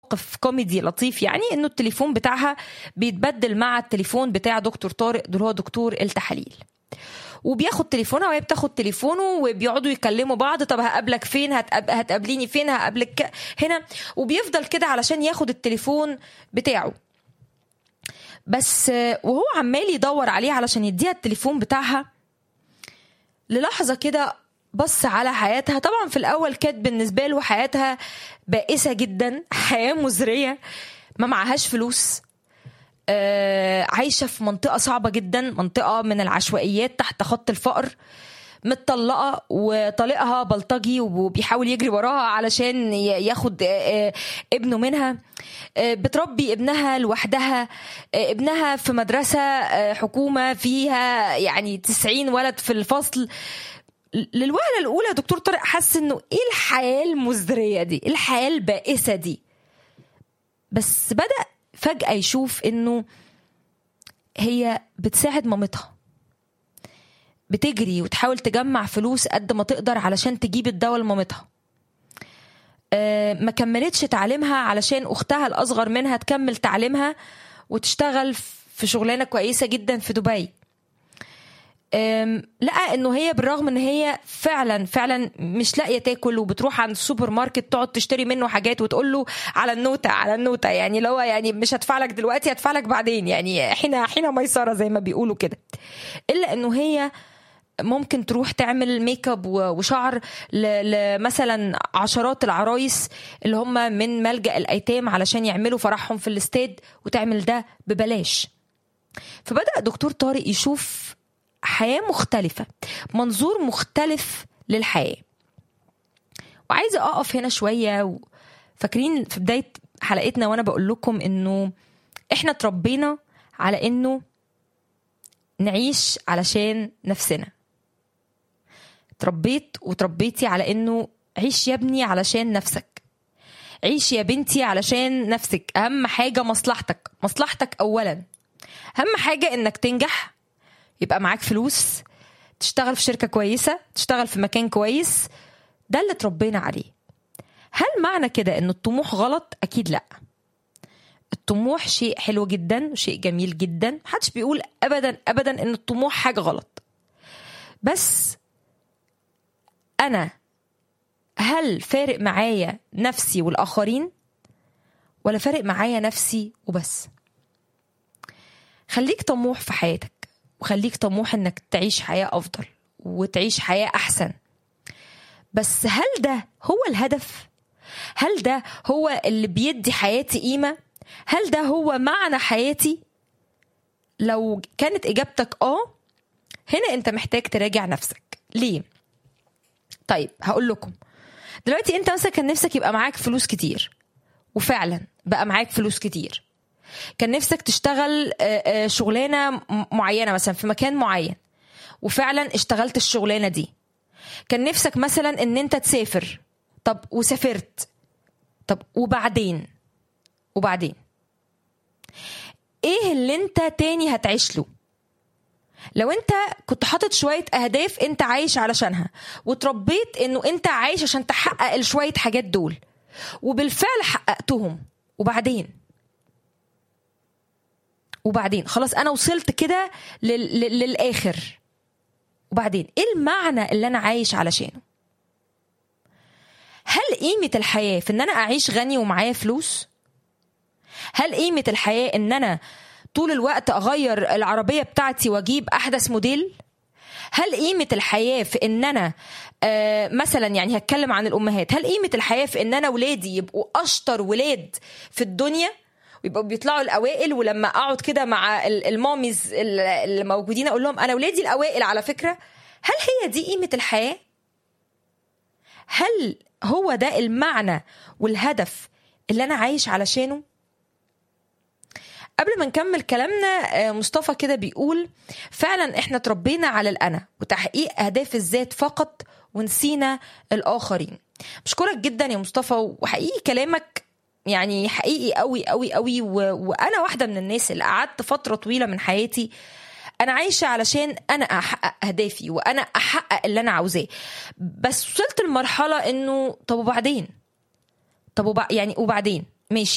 موقف كوميدي لطيف يعني انه التليفون بتاعها بيتبدل مع التليفون بتاع دكتور طارق اللي هو دكتور التحاليل وبياخد تليفونها وهي بتاخد تليفونه وبيقعدوا يكلموا بعض طب هقابلك فين هتقاب... هتقابليني فين هقابلك هنا وبيفضل كده علشان ياخد التليفون بتاعه بس وهو عمال يدور عليه علشان يديها التليفون بتاعها للحظه كده بص على حياتها طبعا في الاول كانت بالنسبه له حياتها بائسه جدا حياه مزريه ما معهاش فلوس آه عايشه في منطقه صعبه جدا منطقه من العشوائيات تحت خط الفقر متطلقه وطليقها بلطجي وبيحاول يجري وراها علشان ياخد ابنه منها بتربي ابنها لوحدها ابنها في مدرسه حكومه فيها يعني 90 ولد في الفصل للوهله الاولى دكتور طارق حس انه ايه الحياه المزدريه دي ايه الحياه البائسه دي بس بدا فجاه يشوف انه هي بتساعد مامتها بتجري وتحاول تجمع فلوس قد ما تقدر علشان تجيب الدواء لمامتها أه ما كملتش تعليمها علشان اختها الاصغر منها تكمل تعليمها وتشتغل في شغلانه كويسه جدا في دبي لقى انه هي بالرغم ان هي فعلا فعلا مش لاقيه تاكل وبتروح عند السوبر ماركت تقعد تشتري منه حاجات وتقول له على النوته على النوته يعني لو يعني مش هدفع لك دلوقتي هدفع لك بعدين يعني حين حين ميسره زي ما بيقولوا كده الا انه هي ممكن تروح تعمل ميك اب وشعر مثلا عشرات العرايس اللي هم من ملجا الايتام علشان يعملوا فرحهم في الاستاد وتعمل ده ببلاش فبدا دكتور طارق يشوف حياه مختلفه منظور مختلف للحياه وعايزه اقف هنا شويه فاكرين في بدايه حلقتنا وانا بقول لكم انه احنا اتربينا على انه نعيش علشان نفسنا اتربيت وتربيتي على انه عيش يا ابني علشان نفسك عيش يا بنتي علشان نفسك اهم حاجه مصلحتك مصلحتك اولا اهم حاجه انك تنجح يبقى معاك فلوس تشتغل في شركه كويسه تشتغل في مكان كويس ده اللي اتربينا عليه هل معنى كده ان الطموح غلط اكيد لا الطموح شيء حلو جدا وشيء جميل جدا محدش بيقول ابدا ابدا ان الطموح حاجه غلط بس انا هل فارق معايا نفسي والاخرين ولا فارق معايا نفسي وبس خليك طموح في حياتك وخليك طموح انك تعيش حياه افضل وتعيش حياه احسن بس هل ده هو الهدف هل ده هو اللي بيدي حياتي قيمه هل ده هو معنى حياتي لو كانت اجابتك اه هنا انت محتاج تراجع نفسك ليه طيب هقول لكم دلوقتي انت مثلا كان نفسك يبقى معاك فلوس كتير وفعلا بقى معاك فلوس كتير كان نفسك تشتغل شغلانه معينه مثلا في مكان معين وفعلا اشتغلت الشغلانه دي كان نفسك مثلا ان انت تسافر طب وسافرت طب وبعدين وبعدين ايه اللي انت تاني هتعيش له لو انت كنت حاطط شويه اهداف انت عايش علشانها وتربيت انه انت عايش عشان تحقق الشويه حاجات دول وبالفعل حققتهم وبعدين وبعدين خلاص انا وصلت كده لل... للاخر وبعدين ايه المعنى اللي انا عايش علشانه هل قيمه الحياه في ان انا اعيش غني ومعايا فلوس هل قيمه الحياه ان انا طول الوقت اغير العربيه بتاعتي واجيب احدث موديل هل قيمة الحياة في إن أنا آه مثلا يعني هتكلم عن الأمهات هل قيمة الحياة في إن أنا ولادي يبقوا أشطر ولاد في الدنيا ويبقوا بيطلعوا الأوائل ولما أقعد كده مع الماميز اللي موجودين أقول لهم أنا ولادي الأوائل على فكرة هل هي دي قيمة الحياة؟ هل هو ده المعنى والهدف اللي أنا عايش علشانه؟ قبل ما نكمل كلامنا مصطفى كده بيقول فعلا احنا تربينا على الانا وتحقيق اهداف الذات فقط ونسينا الاخرين بشكرك جدا يا مصطفى وحقيقي كلامك يعني حقيقي قوي قوي قوي و... وانا واحده من الناس اللي قعدت فتره طويله من حياتي انا عايشه علشان انا احقق اهدافي وانا احقق اللي انا عاوزاه بس وصلت لمرحله انه طب وبعدين طب وبع... يعني وبعدين ماشي